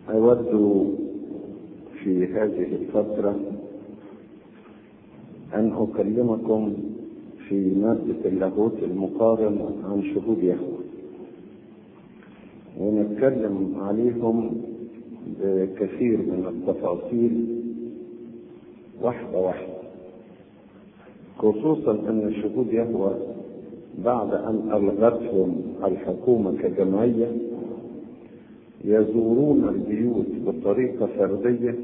أود في هذه الفترة أن أكلمكم في مادة اللاهوت المقارن عن شهود يهوه ونتكلم عليهم بكثير من التفاصيل واحدة واحدة خصوصا أن شهود يهوه بعد أن ألغتهم الحكومة كجمعية يزورون البيوت بطريقة فردية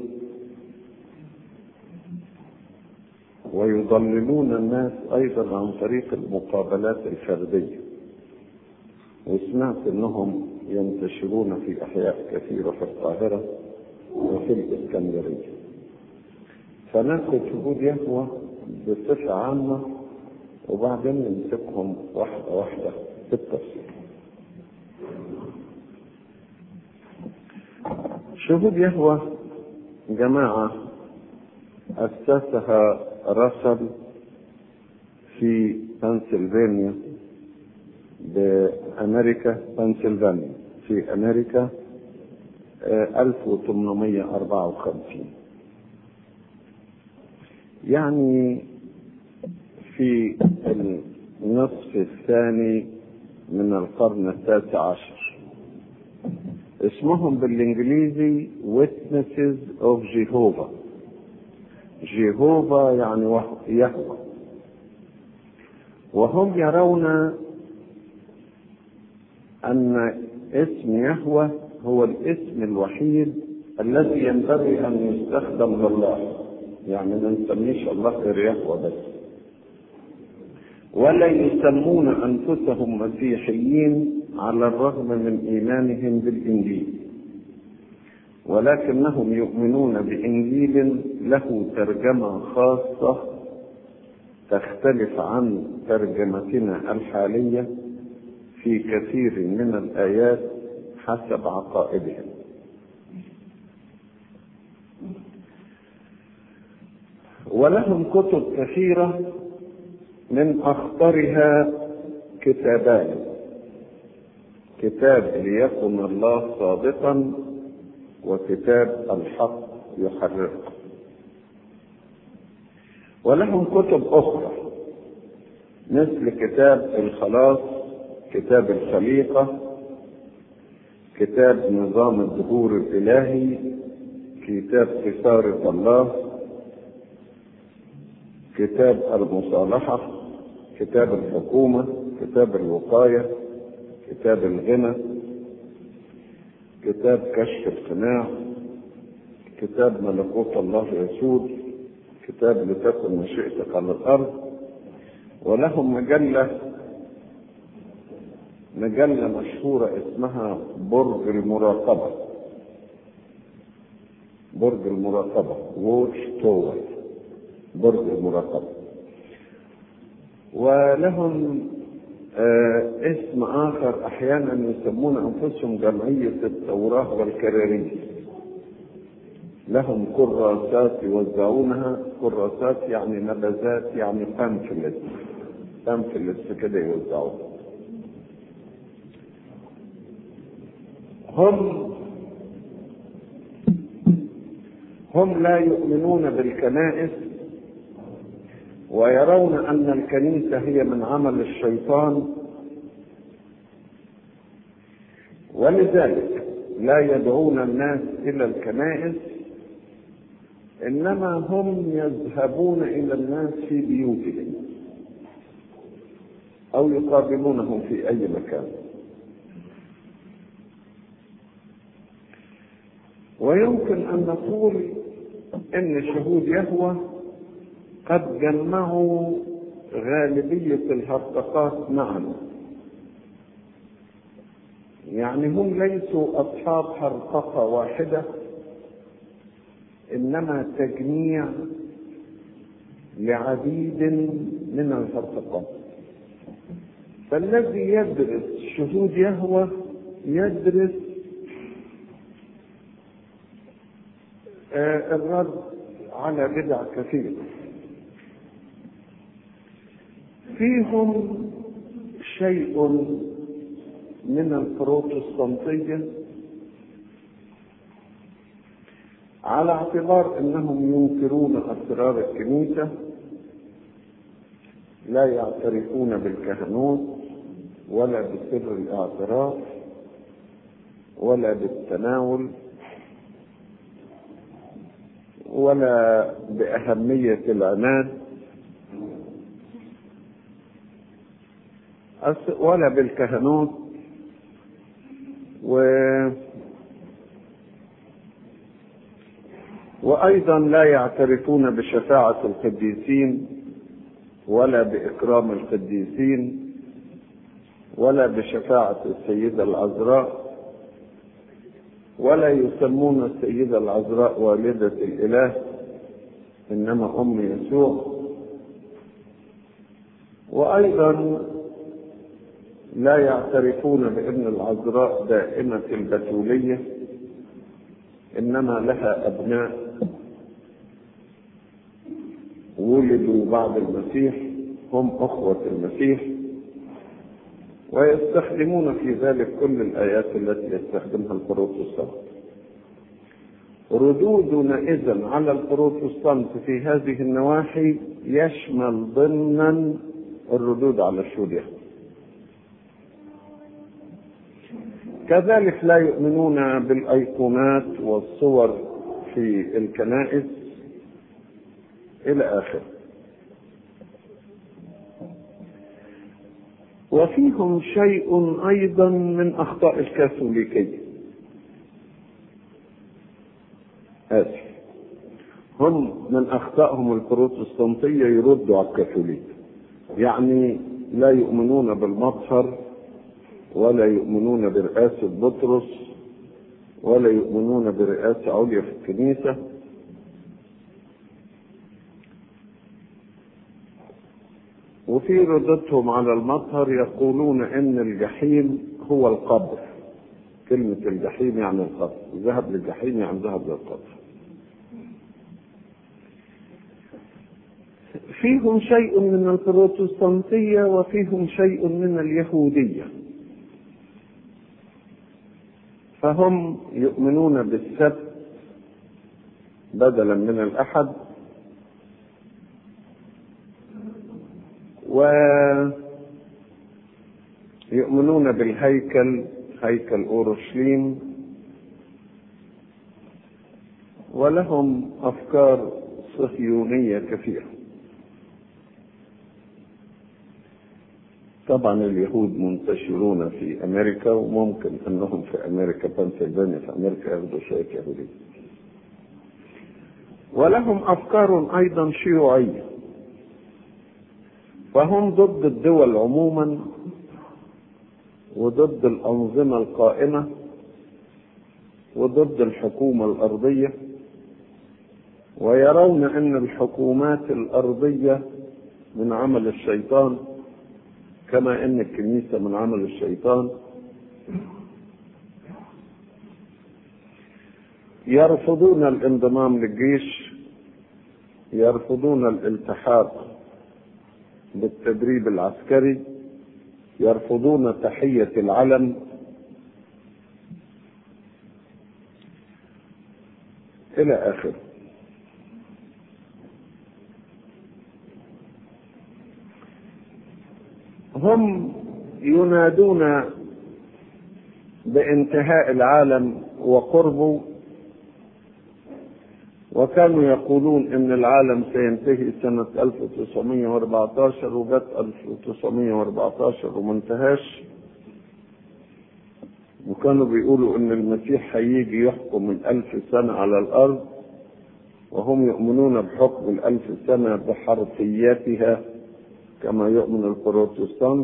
ويضللون الناس أيضا عن طريق المقابلات الفردية وسمعت أنهم ينتشرون في أحياء كثيرة في القاهرة وفي الإسكندرية فناخد شهود يهوى بصفة عامة وبعدين نمسكهم واحدة واحدة بالتفصيل شهود يهوى جماعة أسسها رسل في بنسلفانيا بأمريكا بنسلفانيا في أمريكا 1854 يعني في النصف الثاني من القرن التاسع عشر اسمهم بالانجليزي Witnesses of Jehovah جيهوفا يعني يهوى وهم يرون ان اسم يهوى هو الاسم الوحيد الذي ينبغي ان يستخدم لله يعني ما نسميش الله غير يهوى بس ولا يسمون انفسهم مسيحيين على الرغم من ايمانهم بالانجيل ولكنهم يؤمنون بانجيل له ترجمه خاصه تختلف عن ترجمتنا الحاليه في كثير من الايات حسب عقائدهم ولهم كتب كثيره من اخطرها كتابان كتاب ليكن الله صادقا وكتاب الحق يحرركم ولهم كتب اخرى مثل كتاب الخلاص كتاب الخليقه كتاب نظام الظهور الالهي كتاب خساره الله كتاب المصالحه كتاب الحكومه كتاب الوقايه كتاب الغنى كتاب كشف القناع كتاب ملكوت الله يسود كتاب لتكن مشيئتك على الارض ولهم مجله مجله مشهوره اسمها برج المراقبه برج المراقبه ووتش تور برج المراقبه ولهم آه اسم آخر أحيانا يسمون أنفسهم جمعية التوراة والكراريس لهم كراسات يوزعونها كراسات يعني نبذات يعني بامفلت بامفلت كده يوزعوها هم هم لا يؤمنون بالكنائس ويرون ان الكنيسه هي من عمل الشيطان ولذلك لا يدعون الناس الى الكنائس انما هم يذهبون الى الناس في بيوتهم او يقابلونهم في اي مكان ويمكن ان نقول ان شهود يهوه قد جمعوا غالبية الهرطقات معا يعني هم ليسوا أصحاب هرطقة واحدة إنما تجميع لعديد من الهرطقات فالذي يدرس شهود يهوى يدرس آه الرد على بدع كثيره فيهم شيء من البروتستانتية على اعتبار انهم ينكرون اسرار الكنيسه لا يعترفون بالكهنوت ولا بسر الاعتراف ولا بالتناول ولا بأهمية العناد ولا بالكهنوت و وأيضا لا يعترفون بشفاعة القديسين ولا بإكرام القديسين ولا بشفاعة السيدة العذراء ولا يسمون السيدة العذراء والدة الإله إنما أم يسوع وأيضا لا يعترفون بأن العذراء دائمة البتولية إنما لها أبناء ولدوا بعد المسيح هم أخوة المسيح ويستخدمون في ذلك كل الآيات التي يستخدمها البروتستانت ردودنا إذا على البروتستانت في هذه النواحي يشمل ضمنا الردود على الشورية كذلك لا يؤمنون بالأيقونات والصور في الكنائس إلى آخره وفيهم شيء ايضا من اخطاء الكاثوليكيه اسف هم من اخطائهم البروتستانتيه يردوا على الكاثوليك يعني لا يؤمنون بالمطهر ولا يؤمنون برئاسه بطرس ولا يؤمنون برئاسه عليا في الكنيسه وفي ردتهم على المطهر يقولون ان الجحيم هو القبر كلمة الجحيم يعني القبر ذهب للجحيم يعني ذهب للقبر فيهم شيء من البروتستانتية وفيهم شيء من اليهودية فهم يؤمنون بالسبت بدلا من الأحد ويؤمنون بالهيكل هيكل اورشليم ولهم افكار صهيونيه كثيره طبعا اليهود منتشرون في امريكا وممكن انهم في امريكا بنسلفانيا في امريكا ياخذوا شويه يهوديه ولهم افكار ايضا شيوعيه فهم ضد الدول عموما وضد الأنظمة القائمة وضد الحكومة الأرضية ويرون أن الحكومات الأرضية من عمل الشيطان كما أن الكنيسة من عمل الشيطان يرفضون الانضمام للجيش يرفضون الالتحاق بالتدريب العسكري يرفضون تحية العلم إلى آخره هم ينادون بانتهاء العالم وقربه وكانوا يقولون ان العالم سينتهي سنة 1914 وجت 1914 وما انتهاش وكانوا بيقولوا ان المسيح هيجي يحكم الالف سنة على الارض وهم يؤمنون بحكم الالف سنة بحرفياتها كما يؤمن البروتستانت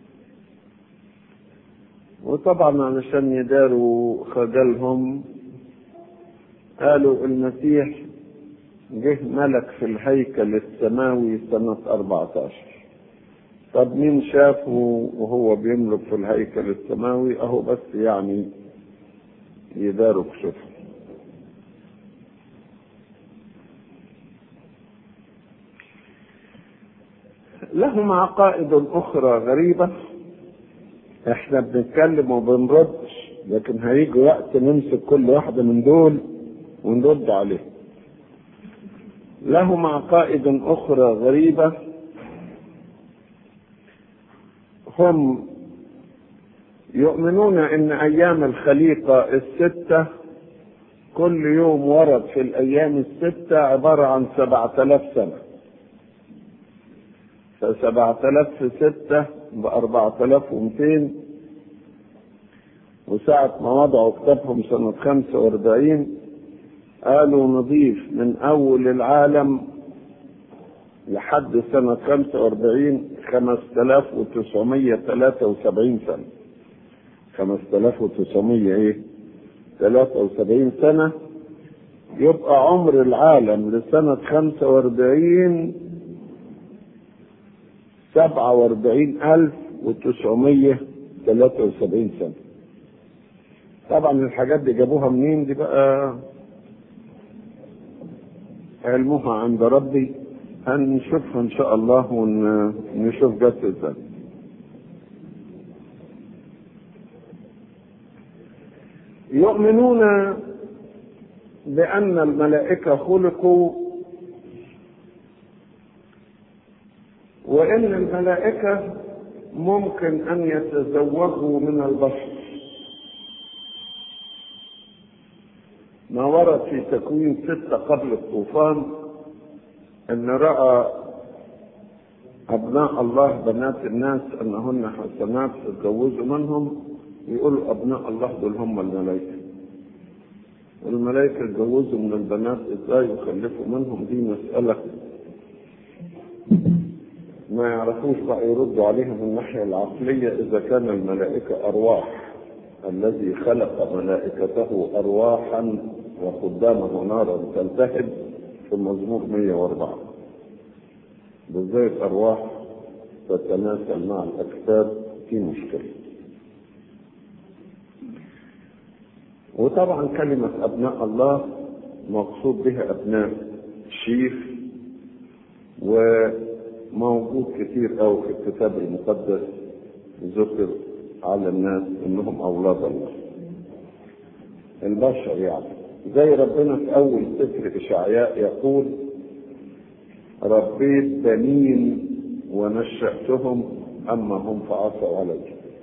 وطبعا علشان يداروا خجلهم قالوا المسيح جه ملك في الهيكل السماوي سنة 14 طب مين شافه وهو بيملك في الهيكل السماوي اهو بس يعني يداروا كشفه لهم عقائد اخرى غريبة احنا بنتكلم وبنردش لكن هيجي وقت نمسك كل واحدة من دول ونرد عليه لهم عقائد أخرى غريبة هم يؤمنون ان ايام الخليقة الستة كل يوم ورد في الايام الستة عبارة عن سبعة الاف سنة فسبعة الاف في ستة باربعة الاف ومتين وساعة ما وضعوا كتابهم سنة خمسة واربعين قالوا نضيف من اول العالم لحد سنة خمسة واربعين خمسة الاف وتسعمية ثلاثة وسبعين سنة خمسة الاف وتسعمية ايه ثلاثة وسبعين سنة يبقى عمر العالم لسنة خمسة واربعين سبعة واربعين ألف وتسعمية ثلاثة وسبعين سنة طبعا الحاجات دي جابوها منين دي بقى علمها عند ربي هنشوفها ان شاء الله ونشوف جت ازاي يؤمنون بأن الملائكة خلقوا وإن الملائكة ممكن أن يتزوجوا من البشر ما ورد في تكوين ستة قبل الطوفان أن رأى أبناء الله بنات الناس أنهن حسنات اتجوزوا منهم يقولوا أبناء الله دول هم الملائكة والملائكة اتجوزوا من البنات ازاي وخلفوا منهم دي مسألة ما يعرفوش بقى يردوا عليها من الناحية العقلية إذا كان الملائكة أرواح الذي خلق ملائكته أرواحا وقدامه نارا تلتهب في المزمور 104 بزي الأرواح تتناسل مع الأجساد في مشكلة وطبعا كلمة أبناء الله مقصود بها أبناء شيف وموجود كتير أوي في الكتاب المقدس ذكر على الناس إنهم أولاد الله البشر يعني زي ربنا في أول سفر إشعياء يقول ربيت بنين ونشأتهم أما هم فعصوا علي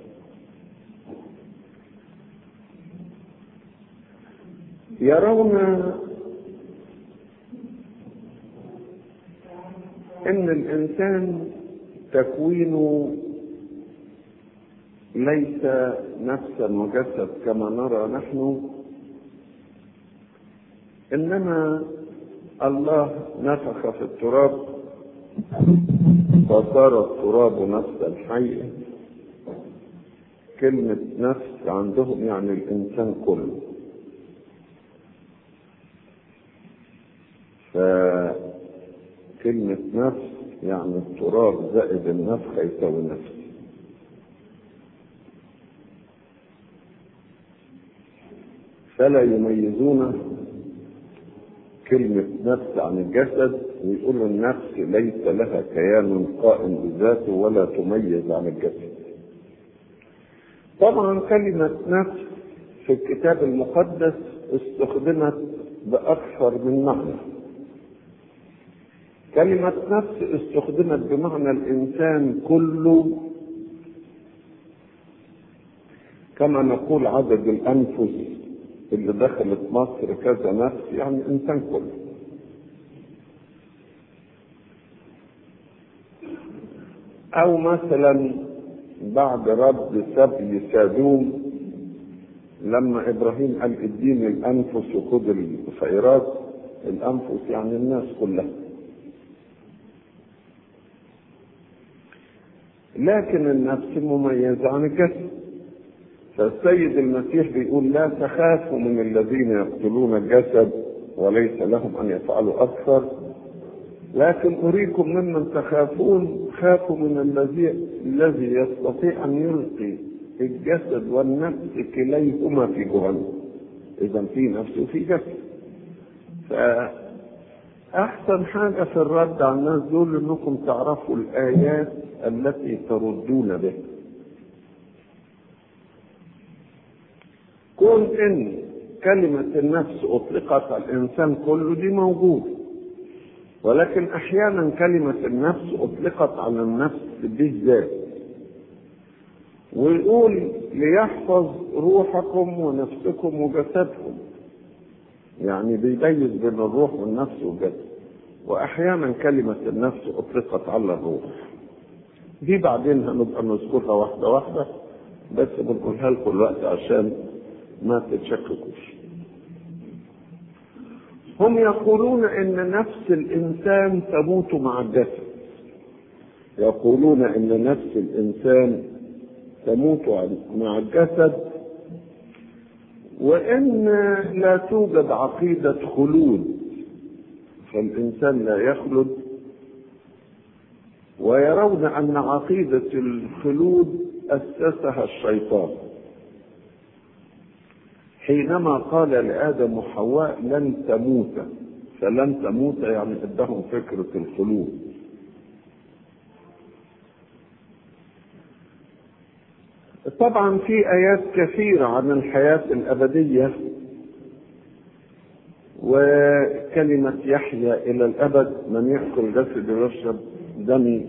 يرون ان الانسان تكوينه ليس نفسا وجسد كما نرى نحن انما الله نفخ في التراب فصار التراب نفسا حيا كلمة نفس عندهم يعني الإنسان كله فكلمة نفس يعني التراب زائد النفخ يساوي نفس فلا يميزون كلمة نفس عن الجسد ويقولوا النفس ليس لها كيان قائم بذاته ولا تميز عن الجسد طبعا كلمة نفس في الكتاب المقدس استخدمت بأكثر من معنى كلمة نفس استخدمت بمعنى الإنسان كله كما نقول عدد الأنفس اللي دخلت مصر كذا نفس يعني الإنسان كله أو مثلا بعد رد سبي سادوم لما إبراهيم قال اديني الأنفس وخد الخيرات الأنفس يعني الناس كلها لكن النفس مميزة عن الجسد فالسيد المسيح بيقول لا تخافوا من الذين يقتلون الجسد وليس لهم أن يفعلوا أكثر لكن أريكم ممن تخافون خافوا من الذي الذي يستطيع أن يلقي الجسد والنفس كليهما في جهنم إذا في نفس وفي جسد فأحسن حاجة في الرد على الناس دول إنكم تعرفوا الآيات التي تردون بها كون ان كلمة النفس أطلقت على الإنسان كله دي موجود ولكن أحيانا كلمة النفس أطلقت على النفس بالذات ويقول ليحفظ روحكم ونفسكم وجسدكم يعني بيميز بين الروح والنفس والجسد واحيانا كلمه النفس اطلقت على الروح دي بعدين هنبقى نذكرها واحده واحده بس بنقولها لكم الوقت عشان ما تتشككوش هم يقولون ان نفس الانسان تموت مع الجسد يقولون ان نفس الانسان تموت مع الجسد وان لا توجد عقيده خلود فالانسان لا يخلد ويرون ان عقيده الخلود اسسها الشيطان حينما قال لادم وحواء لن تموت فلن تموت يعني ادهم فكره الخلود طبعا في ايات كثيره عن الحياه الابديه وكلمه يحيا الى الابد من ياكل جسدي ويشرب دمي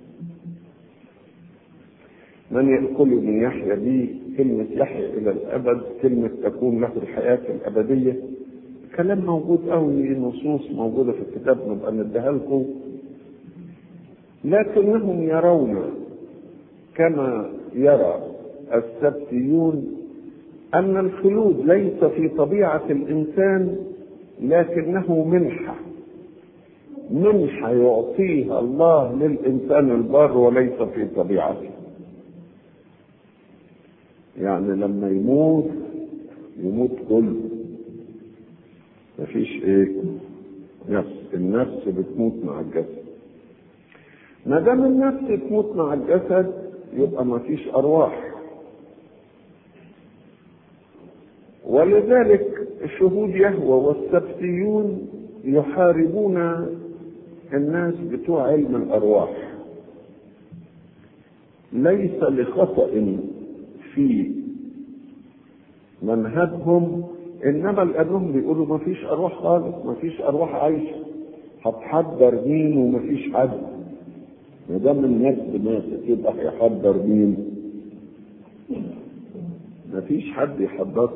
من ياكلني يحيا بي كلمه يحيا الى الابد كلمه تكون له الحياه الابديه كلام موجود قوي نصوص موجوده في الكتاب نبقى نديها لكم لكنهم يرون كما يرى السبتيون أن الخلود ليس في طبيعة الإنسان لكنه منحة منحة يعطيها الله للإنسان البار وليس في طبيعته يعني لما يموت يموت كله مفيش ايه نفس النفس بتموت مع الجسد ما دام النفس تموت مع الجسد يبقى مفيش ارواح ولذلك شهود يهوى والسبتيون يحاربون الناس بتوع علم الارواح ليس لخطأ في منهجهم انما لانهم بيقولوا ما فيش ارواح خالص ما فيش ارواح عايشه هتحضر مين وما فيش حد ما دام الناس ماتت يبقى هيحضر مين ما فيش حد يحضر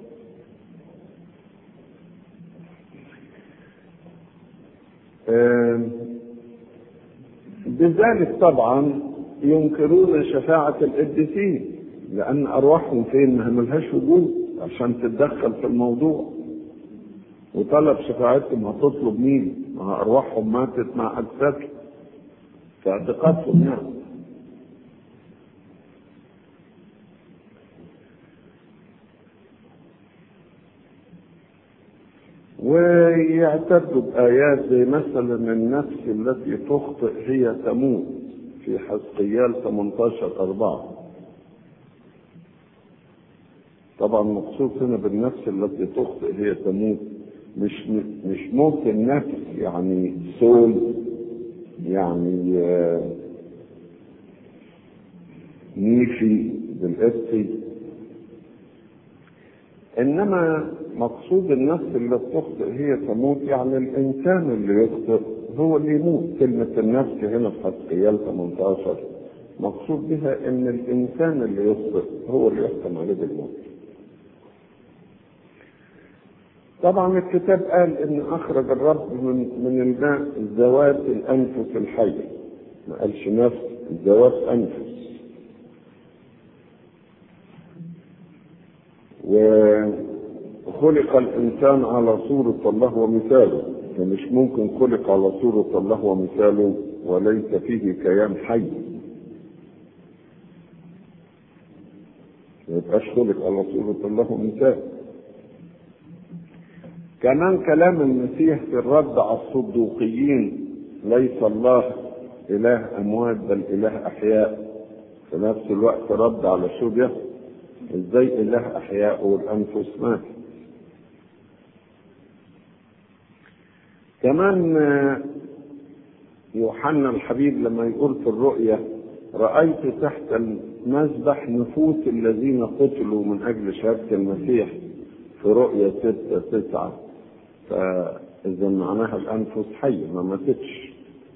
بذلك طبعا ينكرون شفاعة القديسين لأن أرواحهم فين ما ملهاش وجود عشان تتدخل في الموضوع وطلب شفاعتهم هتطلب مين؟ ما أرواحهم ماتت مع أجسادهم في اعتقادهم يعني ويعتدوا بآيات زي مثلا النفس التي تخطئ هي تموت في حزقيال 18 أربعة طبعا مقصود هنا بالنفس التي تخطئ هي تموت مش مش موت النفس يعني سول يعني نيفي بالقسطي انما مقصود النفس اللي تخطئ هي تموت يعني الانسان اللي يخطئ هو اللي يموت كلمة النفس هنا في حزقيال 18 مقصود بها ان الانسان اللي يخطئ هو اللي يحكم عليه بالموت طبعا الكتاب قال ان اخرج الرب من من الماء ذوات الانفس الحيه ما قالش نفس ذوات انفس وخلق الانسان على صورة الله ومثاله فمش ممكن خلق على صورة الله ومثاله وليس فيه كيان حي ما يبقاش خلق على صورة الله ومثاله كمان كلام المسيح في الرد على الصدوقيين ليس الله إله أموات بل إله أحياء في نفس الوقت رد على شوبيا ازاي اله احياء والانفس مات كمان يوحنا الحبيب لما يقول في الرؤيا رأيت تحت المذبح نفوس الذين قتلوا من أجل شهادة المسيح في رؤية ستة تسعة فإذا معناها الأنفس حية ما ماتتش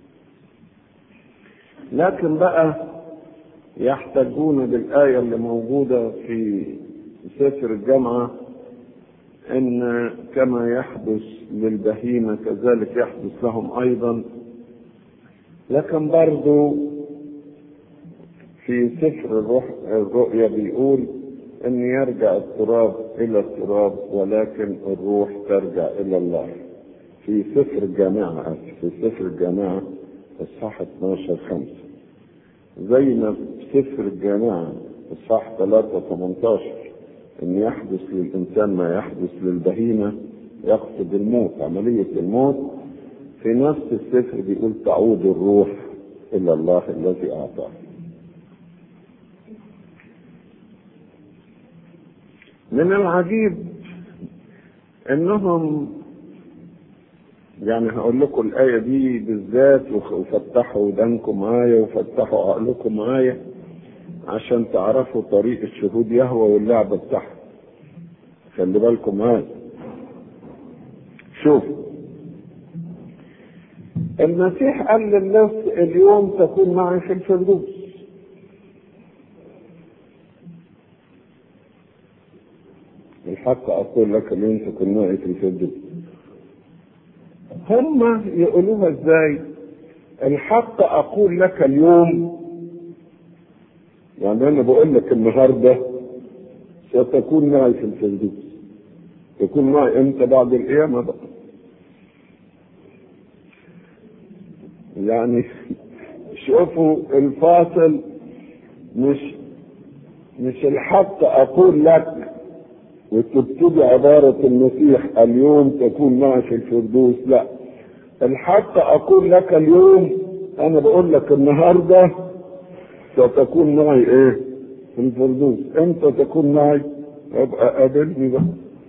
لكن بقى يحتجون بالآية اللي موجودة في سفر الجامعة ان كما يحدث للبهيمة كذلك يحدث لهم ايضا لكن برضو في سفر الروح الرؤيا بيقول ان يرجع التراب الى التراب ولكن الروح ترجع الى الله في سفر الجامعة في سفر الجامعة اصحاح 12 5 زي ما في سفر الجامعة اصحاح 3 18 ان يحدث للانسان ما يحدث للبهيمه يقصد الموت عمليه الموت في نفس السفر بيقول تعود الروح الى الله الذي اعطاه من العجيب انهم يعني هقول لكم الآية دي بالذات وفتحوا ودانكم معايا وفتحوا عقلكم معايا عشان تعرفوا طريقة شهود يهوى واللعبة بتاعها خلي بالكم معايا شوف المسيح قال للناس اليوم تكون معي في الفردوس الحق أقول لك اليوم تكون معي في الفردوس هم يقولوها ازاي الحق أقول لك اليوم يعني انا بقول لك النهارده ستكون معي في الفردوس تكون معي امتى بعد القيامه بقى يعني شوفوا الفاصل مش مش الحق اقول لك وتبتدي عبارة المسيح اليوم تكون معي في الفردوس لا الحق اقول لك اليوم انا بقول لك النهارده ستكون معي ايه في الفردوس امتى تكون معي ابقى قابلني بقى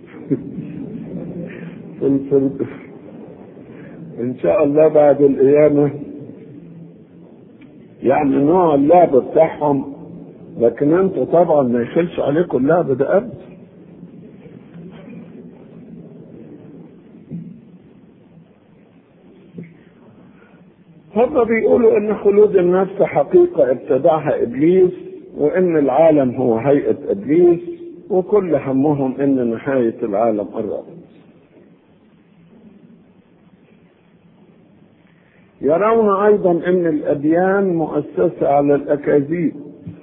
في الفردوس ان شاء الله بعد القيامة يعني نوع اللعب بتاعهم لكن انتوا طبعا ما يخلش عليكم اللعب ده ابدا هم بيقولوا ان خلود النفس حقيقة ابتدعها ابليس وان العالم هو هيئة ابليس وكل همهم ان نهاية العالم قربت يرون ايضا ان الاديان مؤسسة على الاكاذيب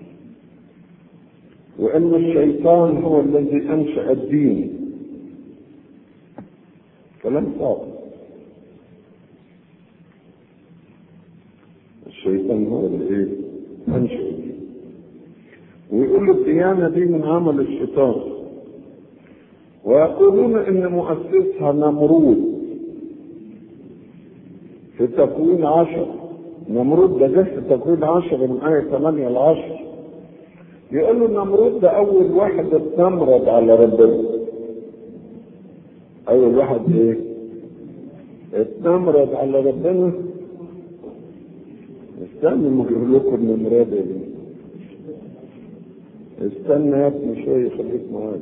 وان الشيطان هو الذي انشأ الدين كلام صعب الشيطان هو اللي ايه انشأ الدين ويقولوا الديانة دي من عمل الشيطان ويقولون ان مؤسسها نمرود في تكوين عشر نمرود ده جه في تكوين عشر من آية 8 ل 10 يقولوا نمرود ده أول واحد اتنمرد على ربنا أول واحد إيه؟ اتنمرد على ربنا استنى ما اجيب لكم النمراد يا بني استنى يا ابني شوية خليك معايا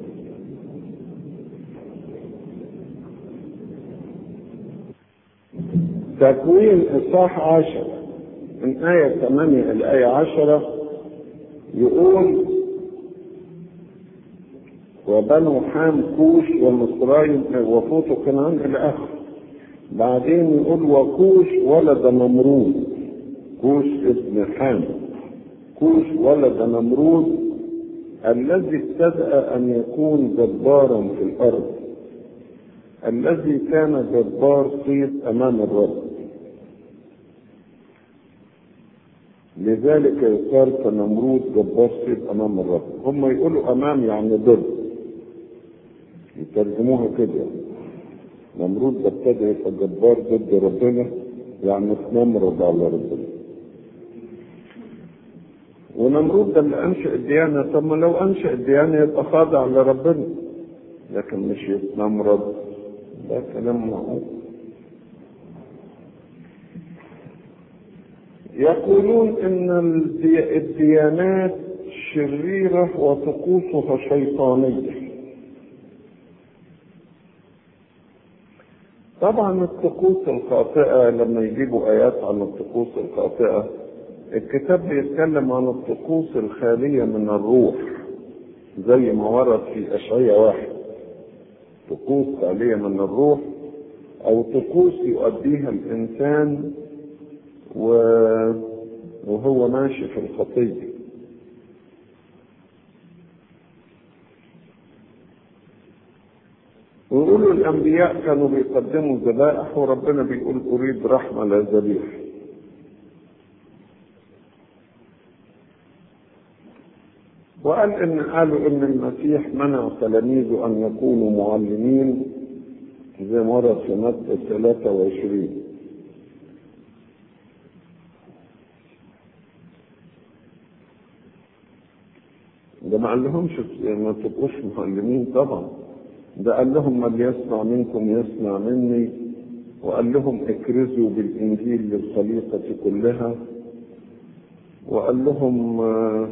تكوين إصحاح عشر من آية ثمانية إلى آية عشرة يقول وبنو حام كوش ومصرايم وفوت كنعان إلى آخره بعدين يقول وكوش ولد نمرود كوش ابن حام كوش ولد نمرود الذي ابتدأ أن يكون جبارا في الأرض الذي كان جبار صيت أمام الرب لذلك يقال كنمرود جبار صيت أمام الرب هم يقولوا أمام يعني ضد يترجموها كده نمرود ده ابتدى يبقى جبار ضد ربنا يعني اتنمرد على ربنا ونمرود ده اللي انشا الديانه طب ما لو انشا الديانه يبقى خاضع لربنا لكن مش يتنمرد ده كلام معقول يقولون ان الديانات شريره وطقوسها شيطانيه طبعا الطقوس الخاطئة لما يجيبوا آيات عن الطقوس الخاطئة الكتاب بيتكلم عن الطقوس الخالية من الروح زي ما ورد في أشعية واحد طقوس خالية من الروح أو طقوس يؤديها الإنسان و... وهو ماشي في الخطية ويقولوا الأنبياء كانوا بيقدموا ذبائح وربنا بيقول أريد رحمة لا ذبيح وقال إن قالوا إن المسيح منع تلاميذه أن يكونوا معلمين زي ما ورد في متى 23 ده ما قال لهمش ما تبقوش معلمين طبعا ده قال لهم من يسمع منكم يسمع مني وقال لهم اكرزوا بالانجيل للخليقه كلها وقال لهم آه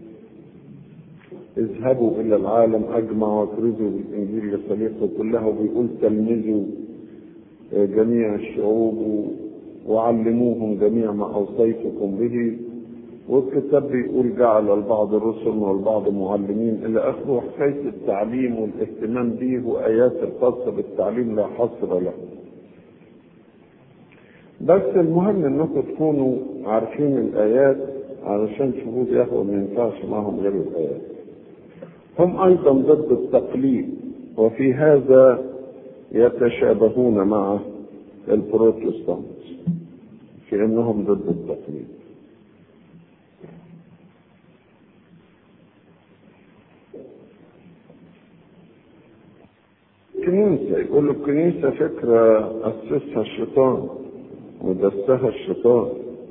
اذهبوا الى العالم اجمع واكرزوا بالانجيل للخليقه كلها وبيقول تلمذوا آه جميع الشعوب وعلموهم جميع ما اوصيتكم به والكتاب بيقول جعل البعض رسل والبعض معلمين الى اخره حكايه التعليم والاهتمام به وايات الخاصه بالتعليم لا حصر له. بس المهم انكم تكونوا عارفين الايات علشان شهود يهوى ما ينفعش معهم غير الايات. هم ايضا ضد التقليد وفي هذا يتشابهون مع البروتستانت في انهم ضد التقليد. الكنيسة يقول الكنيسة فكرة أسسها الشيطان ودسها الشيطان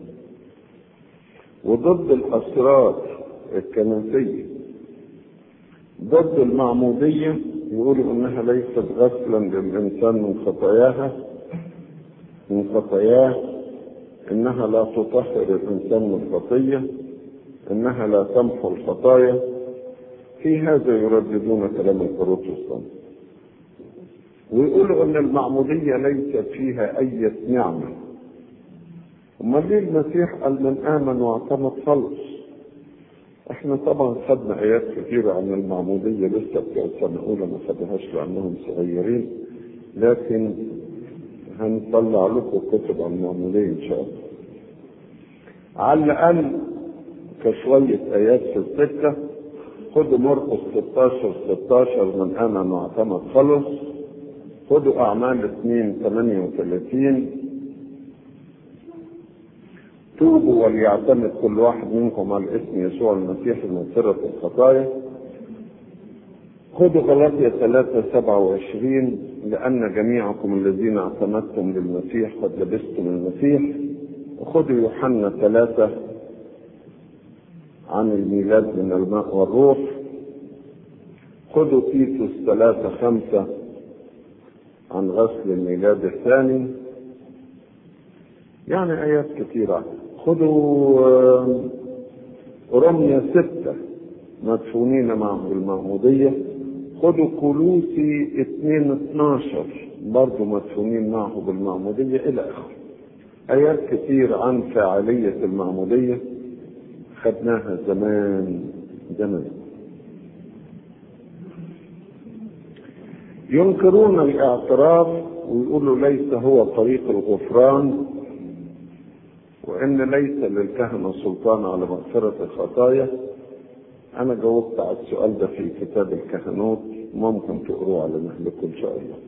وضد الأسرار الكنسية ضد المعمودية يقولوا إنها ليست غسلا للإنسان من خطاياها من خطاياه إنها لا تطهر الإنسان من الخطية إنها لا تمحو الخطايا في هذا يرددون كلام البروتستانت ويقولوا ان المعمودية ليست فيها اي نعمة امال ليه المسيح قال من امن واعتمد خلص احنا طبعا خدنا ايات كثيرة عن المعمودية لسه بتوع سنة اولى ما خدناهاش لانهم صغيرين لكن هنطلع لكم كتب عن المعمودية ان شاء الله على الاقل كشوية ايات في السكة خدوا مرقس 16 16 من امن واعتمد خلص خدوا أعمال 2 38 توبوا وليعتمد كل واحد منكم على اسم يسوع المسيح لمغفرة الخطايا خدوا غلاطية 3 27 لأن جميعكم الذين اعتمدتم للمسيح قد لبستم المسيح وخدوا يوحنا 3 عن الميلاد من الماء والروح خدوا تيتوس 3 5 عن غسل الميلاد الثاني يعني آيات كثيرة خذوا رمية ستة مدفونين معه بالمعمودية خذوا كلوسي اثنين اتناشر برضه مدفونين معه بالمعمودية إلى آخره آيات كثير عن فاعلية المعمودية خدناها زمان زمان ينكرون الاعتراف ويقولوا ليس هو طريق الغفران وان ليس للكهنه سلطان على مغفره الخطايا انا جاوبت على السؤال ده في كتاب الكهنوت ممكن تقروه على مهلكم ان شاء الله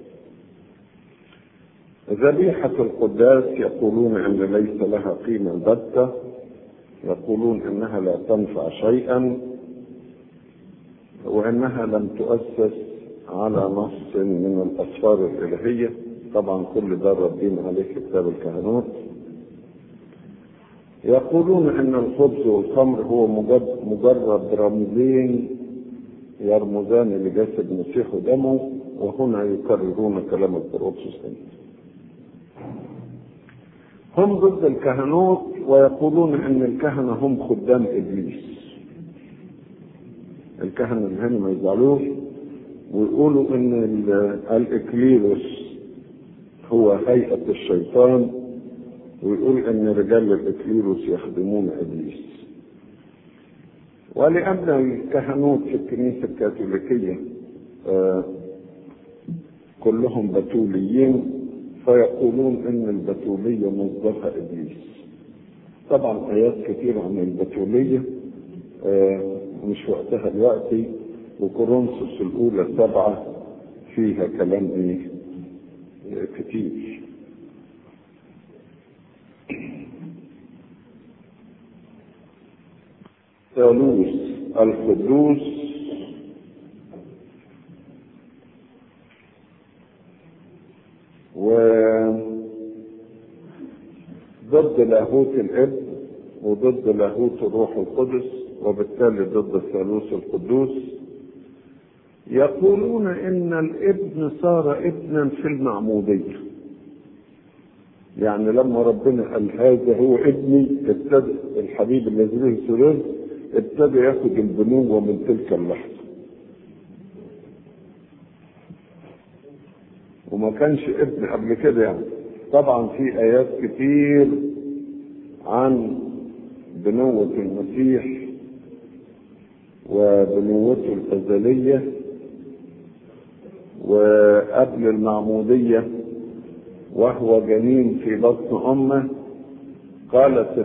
ذبيحة القداس يقولون ان ليس لها قيمة البتة يقولون انها لا تنفع شيئا وانها لم تؤسس على نص من الاسفار الالهيه طبعا كل ده ردين عليه كتاب الكهنوت يقولون ان الخبز والخمر هو مجرد, مجرد رمزين يرمزان لجسد المسيح ودمه وهنا يكررون كلام البروتستانت هم ضد الكهنوت ويقولون ان الكهنه هم خدام ابليس الكهنه اللي هنا ما يزعلوش ويقولوا ان الاكليروس هو هيئة الشيطان ويقول ان رجال الاكليروس يخدمون ابليس ولان الكهنوت في الكنيسه الكاثوليكيه آه كلهم بتوليين فيقولون ان البتوليه مصدرها ابليس طبعا ايات كثيره عن البتوليه آه مش وقتها دلوقتي وكورنثوس الاولى سبعه فيها كلام ايه كتير ثالوث القدوس و ضد لاهوت الاب وضد لاهوت الروح القدس وبالتالي ضد الثالوث القدوس يقولون ان الابن صار ابنا في المعموديه يعني لما ربنا قال هذا هو ابني ابتدى الحبيب الذي به سرور ابتدى ياخد البنوة من تلك اللحظة وما كانش ابن قبل كده يعني طبعا في آيات كتير عن بنوة المسيح وبنوته الأزلية وقبل المعمودية وهو جنين في بطن أمه قالت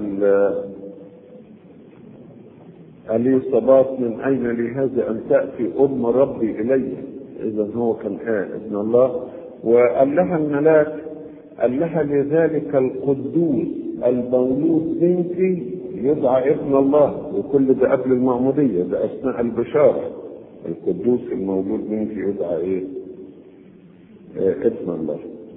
اليصابات من أين لي هذا أن تأتي أم ربي إلي إذا هو كان آه ابن الله وقال لها الملاك قال لها لذلك القدوس المولود منك يدعى ابن الله وكل ده قبل المعمودية ده أثناء البشارة القدوس المولود منك يدعى إيه؟ آه ابن الله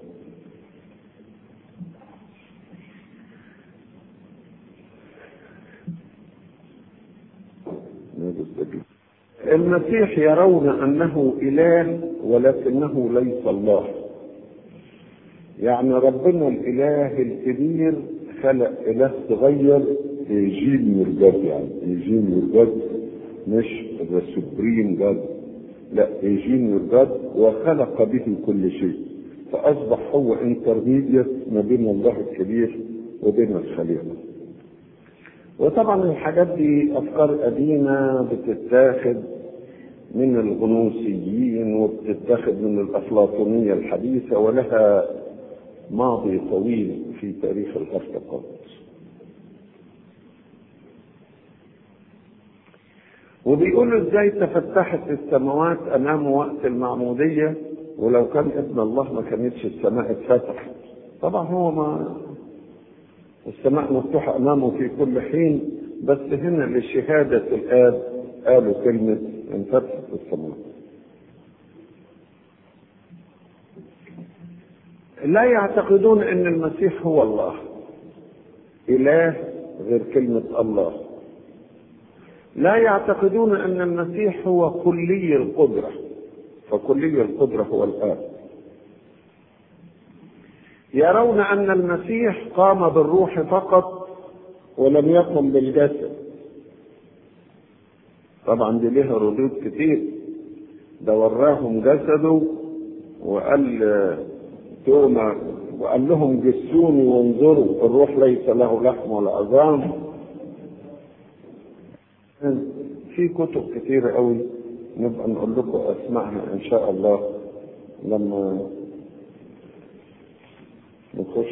المسيح يرون انه اله ولكنه ليس الله يعني ربنا الاله الكبير خلق اله صغير يجيب مرجد يعني يجيب مرجد مش ذا سوبريم جاد لا يجيب مرجد وخلق به كل شيء فاصبح هو انترميديت ما بين الله الكبير وبين الخليقه وطبعا الحاجات دي افكار قديمه بتتاخد من الغنوصيين وبتتاخد من الافلاطونيه الحديثه ولها ماضي طويل في تاريخ الارتقاط وبيقولوا ازاي تفتحت السماوات امام وقت المعموديه ولو كان ابن الله ما كانتش السماء اتفتحت طبعا هو ما السماء مفتوحة أمامه في كل حين بس هنا لشهادة الآب قالوا كلمة انفتحت السماء لا يعتقدون أن المسيح هو الله إله غير كلمة الله لا يعتقدون أن المسيح هو كلي القدرة فكلي القدرة هو الآب يرون ان المسيح قام بالروح فقط ولم يقم بالجسد طبعا دي ليها ردود كتير ده وراهم جسده وقال توما وقال لهم جسوني وانظروا الروح ليس له لحم ولا عظام في كتب كتيرة قوي نبقى نقول لكم اسمعها ان شاء الله لما